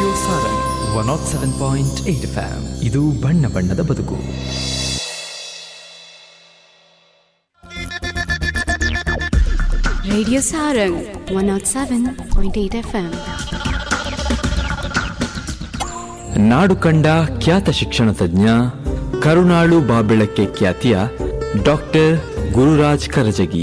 Sarang one nought seven point eight FM ಇದು ಬಣ್ಣ ಬಣ್ಣದ ಬದುಕು Radio Sarang 107.8 FM. ನಾಡು ಕಂಡ ಖ್ಯಾತ ಶಿಕ್ಷಣ ತಜ್ಞ ಕರುಣಾಳು ಬಾಬೆಳಕ್ಕೆ ಖ್ಯಾತಿಯ ಡಾಕ್ಟರ್ ಗುರುರಾಜ್ ಕರಜಗಿ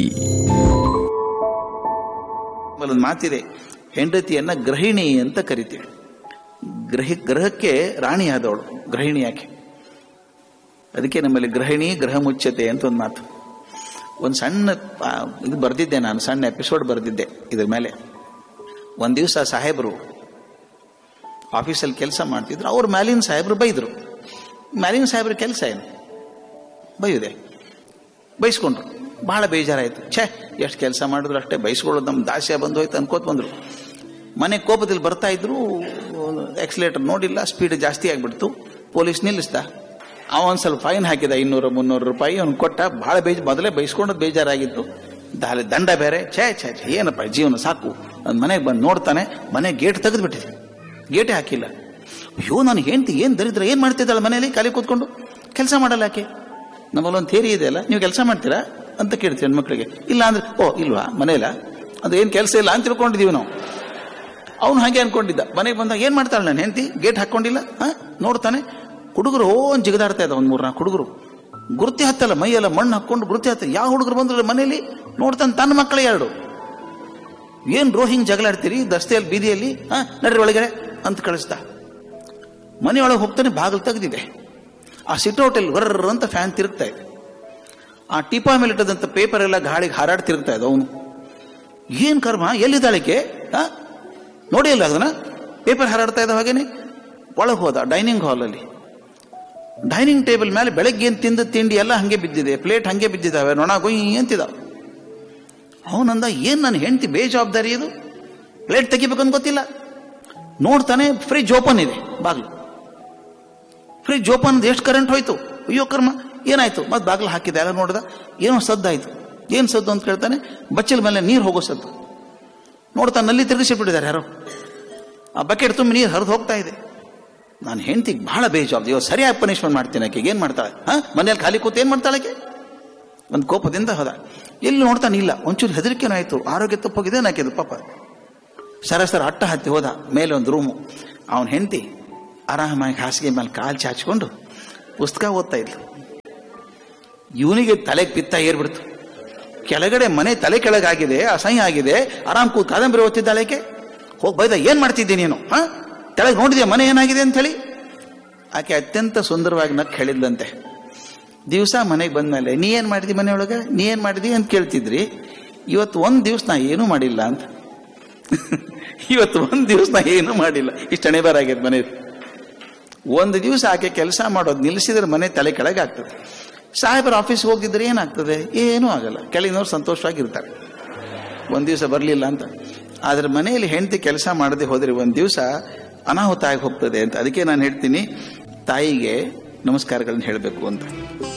ಒಂದು ಮಾತಿದೆ ಹೆಂಡತಿಯನ್ನ ಗೃಹಿಣಿ ಅಂತ ಕರಿತೀವಿ ಗ್ರಹಿ ಗ್ರಹಕ್ಕೆ ರಾಣಿಯಾದವಳು ಗೃಹಿಣಿ ಯಾಕೆ ಅದಕ್ಕೆ ನಮ್ಮಲ್ಲಿ ಗೃಹಿಣಿ ಗ್ರಹ ಮುಚ್ಚತೆ ಅಂತ ಒಂದು ಮಾತು ಒಂದು ಸಣ್ಣ ಆ, ಇದು ಬರೆದಿದ್ದೆ ನಾನು ಸಣ್ಣ ಎಪಿಸೋಡ್ ಬರೆದಿದ್ದೆ ಇದ್ರ ಮೇಲೆ ಒಂದು ದಿವಸ ಸಾಹೇಬರು ಆಫೀಸಲ್ಲಿ ಕೆಲಸ ಮಾಡ್ತಿದ್ರು ಅವ್ರು ಮ್ಯಾಲಿನ ಸಾಹೇಬರು ಬೈದರು ಮ್ಯಾಲಿನ ಸಾಹೇಬ್ರ ಕೆಲಸ ಏನು ಬೈಯುದೆ ಬೈಸ್ಕೊಂಡ್ರು ಬಹಳ ಬೇಜಾರಾಯ್ತು ಛೇ ಎಷ್ಟು ಕೆಲಸ ಮಾಡಿದ್ರು ಅಷ್ಟೇ ಬೈಸ್ಕೊಳ್ಳೋದು ನಮ್ಮ ದಾಸ್ಯ ಬಂದು ಹೋಯ್ತು ಅನ್ಕೋತ ಬಂದರು ಮನೆ ಕೋಪದಲ್ಲಿ ಬರ್ತಾ ಇದ್ರು ಎಕ್ಸಲೇಟರ್ ನೋಡಿಲ್ಲ ಸ್ಪೀಡ್ ಜಾಸ್ತಿ ಆಗಿಬಿಡ್ತು ಪೊಲೀಸ್ ನಿಲ್ಲಿಸ್ದ ಅವ ಒಂದು ಸ್ವಲ್ಪ ಫೈನ್ ಹಾಕಿದ ಇನ್ನೂರು ಮುನ್ನೂರು ರೂಪಾಯಿ ಅವ್ನು ಕೊಟ್ಟ ಭಾಳ ಬೇಜ್ ಮೊದಲೇ ಬೈಸ್ಕೊಂಡದ್ದು ಬೇಜಾರಾಗಿತ್ತು ದಾಲಿ ದಂಡ ಬೇರೆ ಛೇ ಛೇ ಛೇ ಏನಪ್ಪ ಜೀವನ ಸಾಕು ನನ್ನ ಮನೆಗೆ ಬಂದು ನೋಡ್ತಾನೆ ಮನೆ ಗೇಟ್ ತೆಗೆದು ಬಿಟ್ಟಿದೆ ಗೇಟೇ ಹಾಕಿಲ್ಲ ಅಯ್ಯೋ ನಾನು ಹೆಂಡ್ತಿ ಏನು ದರಿದ್ರ ಏನು ಮಾಡ್ತಿದ್ದಾಳೆ ಮನೇಲಿ ಖಾಲಿ ಕೂತ್ಕೊಂಡು ಕೆಲಸ ಮಾಡಲ್ಲ ಯಾಕೆ ನಮ್ಮಲ್ಲೊಂದು ಥೇರಿ ಇದೆಯಲ್ಲ ನೀವು ಕೆಲಸ ಮಾಡ್ತೀರಾ ಅಂತ ಕೇಳ್ತೀವಿ ಹೆಣ್ಮಕ್ಳಿಗೆ ಇಲ್ಲ ಅಂದ್ರೆ ಓ ಇಲ್ವಾ ಮನೆಯಲ್ಲ ಅದು ಏನು ಕೆಲಸ ಇಲ್ಲ ಅಂತ ತಿಳ್ಕೊಂಡಿದೀವಿ ನಾವು ಅವನು ಹಾಗೆ ಅನ್ಕೊಂಡಿದ್ದ ಮನೆಗೆ ಬಂದಾಗ ಏನು ಮಾಡ್ತಾಳೆ ನಾನು ಹೆಂಡತಿ ಗೇಟ್ ಹಾಕೊಂಡಿಲ್ಲ ಹಾ ನೋಡ್ತಾನೆ ಹುಡುಗರು ಓನ್ ಜಿಗದಾಡ್ತಾ ಇದ್ದ ಒಂದು ಮೂರ್ನಾಲ್ಕು ಹುಡುಗರು ಗುರುತಿ ಹತ್ತಲ್ಲ ಮೈಯೆಲ್ಲ ಮಣ್ಣು ಹಾಕೊಂಡು ಗುರುತಿ ಹತ್ತ ಯಾವ ಹುಡುಗರು ಬಂದ್ರೆ ಮನೇಲಿ ನೋಡ್ತಾನೆ ತನ್ನ ಮಕ್ಕಳೇ ಎರಡು ಏನ್ ರೋ ಹಿಂಗ್ ಜಗಳಾಡ್ತೀರಿ ದಸ್ತೆಯಲ್ಲಿ ಬೀದಿಯಲ್ಲಿ ಹಾ ನಡ್ರಿ ಒಳಗಡೆ ಅಂತ ಕಳಿಸ್ದ ಮನೆಯೊಳಗೆ ಹೋಗ್ತಾನೆ ಬಾಗಿಲು ತೆಗೆದಿದೆ ಆ ಸಿಟೌಟಲ್ಲಿ ವರ್ರ ಅಂತ ಫ್ಯಾನ್ ತಿರುಗ್ತಾ ಇದೆ ಆ ಟಿಪಾ ಮೇಲೆ ಇಟ್ಟದಂತ ಪೇಪರ್ ಎಲ್ಲ ಗಾಳಿಗೆ ಹಾರಾಡಿ ತಿರುಗ್ತಾ ಇದೆ ಅವನು ಏನ್ ಕರ್ಮ ಎಲ್ಲಿದ್ದಾಳಿಕೆ ಆ ನೋಡಿ ಇಲ್ಲ ಅದನ್ನ ಪೇಪರ್ ಹಾರಾಡ್ತಾ ಇದ್ದ ಹಾಗೇನೆ ಒಳಗೆ ಹೋದ ಡೈನಿಂಗ್ ಹಾಲಲ್ಲಿ ಡೈನಿಂಗ್ ಟೇಬಲ್ ಮೇಲೆ ಬೆಳಗ್ಗೆ ಏನ್ ತಿಂದ ತಿಂಡಿ ಎಲ್ಲ ಹಂಗೆ ಬಿದ್ದಿದೆ ಪ್ಲೇಟ್ ಹಂಗೆ ಬಿದ್ದಿದ್ದಾವೆ ನೊಣ ಗೊಯ್ ಅಂತಿದ್ದಾವೆ ಅವನಂದ ಏನ್ ನನ್ನ ಹೆಂಡತಿ ಬೇಜವಾಬ್ದಾರಿ ಇದು ಪ್ಲೇಟ್ ತೆಗಿಬೇಕಂತ ಗೊತ್ತಿಲ್ಲ ನೋಡ್ತಾನೆ ಫ್ರಿಜ್ ಓಪನ್ ಇದೆ ಬಾಗ್ಲು ಫ್ರಿಜ್ ಓಪನ್ ಎಷ್ಟು ಕರೆಂಟ್ ಹೋಯ್ತು ಅಯ್ಯೋ ಕರ್ಮ ಏನಾಯ್ತು ಮತ್ತೆ ಬಾಗ್ಲು ಹಾಕಿದೆ ಎಲ್ಲ ನೋಡ್ದ ಏನೋ ಸದ್ದಾಯ್ತು ಏನ್ ಸದ್ದು ಅಂತ ಕೇಳ್ತಾನೆ ಬಚ್ಚಲ ಮೇಲೆ ನೀರು ಹೋಗೋ ಸದ್ದು ನೋಡ್ತಾ ನಲ್ಲಿ ತಿರುಗಿಸಿಬಿಟ್ಟಿದ್ದಾರೆ ಯಾರೋ ಆ ಬಕೆಟ್ ತುಂಬ ನೀರು ಹರಿದು ಹೋಗ್ತಾ ಇದೆ ನಾನು ಹೆಂಡತಿಗೆ ಬಹಳ ಬೇಜವಾಬ್ದು ಇವಾಗ ಸರಿಯಾಗಿ ಪನಿಷ್ಮೆಂಟ್ ಮಾಡ್ತೀನಿ ಆಕೆಗೆ ಏನು ಮಾಡ್ತಾಳೆ ಹಾ ಮನೇಲಿ ಖಾಲಿ ಕೂತು ಏನು ಮಾಡ್ತಾಳೆ ಆಕೆ ಒಂದು ಕೋಪದಿಂದ ಹೋದ ಎಲ್ಲಿ ನೋಡ್ತಾನೆ ಇಲ್ಲ ಒಂಚೂರು ಹೆದರಿಕೆನೂ ಆಯ್ತು ಆರೋಗ್ಯ ತಪ್ಪೋಗಿದೆ ನಾಕಿದು ಪಾಪ ಸರಸರ ಅಟ್ಟ ಹತ್ತಿ ಹೋದ ಮೇಲೆ ಒಂದು ರೂಮು ಅವನ ಹೆಂಡತಿ ಆರಾಮಾಗಿ ಹಾಸಿಗೆ ಮೇಲೆ ಕಾಲು ಚಾಚ್ಕೊಂಡು ಪುಸ್ತಕ ಓದ್ತಾ ಇದ್ಲು ಇವನಿಗೆ ತಲೆಗೆ ಪಿತ್ತ ಏರ್ಬಿಡ್ತು ಕೆಳಗಡೆ ಮನೆ ತಲೆ ಕೆಳಗಾಗಿದೆ ಅಸಹ್ಯ ಆಗಿದೆ ಆರಾಮ್ ಕೂತ್ ಕಾದಂಬರಿ ಓದ್ತಿದ್ದಾಳೆಕೆ ಹೋಗಿ ಬೈದ ಏನ್ ಮಾಡ್ತಿದ್ದೆ ನೀನು ಹಾ ಕೆಳಗೆ ನೋಡಿದ್ಯಾ ಮನೆ ಏನಾಗಿದೆ ಅಂತ ಹೇಳಿ ಆಕೆ ಅತ್ಯಂತ ಸುಂದರವಾಗಿ ನಕ್ ಹೇಳಿದ್ಲಂತೆ ದಿವಸ ಮನೆಗೆ ಬಂದ್ಮೇಲೆ ನೀ ಏನ್ ಮಾಡಿದಿ ಮನೆಯೊಳಗೆ ನೀ ಏನ್ ಮಾಡಿದಿ ಅಂತ ಕೇಳ್ತಿದ್ರಿ ಇವತ್ತು ಒಂದ್ ದಿವಸ ನಾ ಏನೂ ಮಾಡಿಲ್ಲ ಅಂತ ಇವತ್ತು ಒಂದ್ ದಿವಸ ನಾ ಏನೂ ಮಾಡಿಲ್ಲ ಇಷ್ಟು ಹಣೆಬಾರಾಗ್ಯದ ಮನೆ ಒಂದು ದಿವಸ ಆಕೆ ಕೆಲಸ ಮಾಡೋದು ನಿಲ್ಲಿಸಿದ್ರೆ ಮನೆ ತಲೆ ಕೆಳಗೆ ಆಗ್ತದೆ ಸಾಹೇಬರ ಆಫೀಸ್ಗೆ ಹೋಗಿದ್ರೆ ಏನಾಗ್ತದೆ ಏನೂ ಆಗಲ್ಲ ಕೆಳಗಿನವ್ರು ಸಂತೋಷವಾಗಿರ್ತಾರೆ ಒಂದು ದಿವಸ ಬರಲಿಲ್ಲ ಅಂತ ಆದ್ರೆ ಮನೆಯಲ್ಲಿ ಹೆಂಡತಿ ಕೆಲಸ ಮಾಡದೆ ಹೋದ್ರೆ ಒಂದು ದಿವಸ ಅನಾಹುತ ಆಗಿ ಹೋಗ್ತದೆ ಅಂತ ಅದಕ್ಕೆ ನಾನು ಹೇಳ್ತೀನಿ ತಾಯಿಗೆ ನಮಸ್ಕಾರಗಳನ್ನ ಹೇಳಬೇಕು ಅಂತ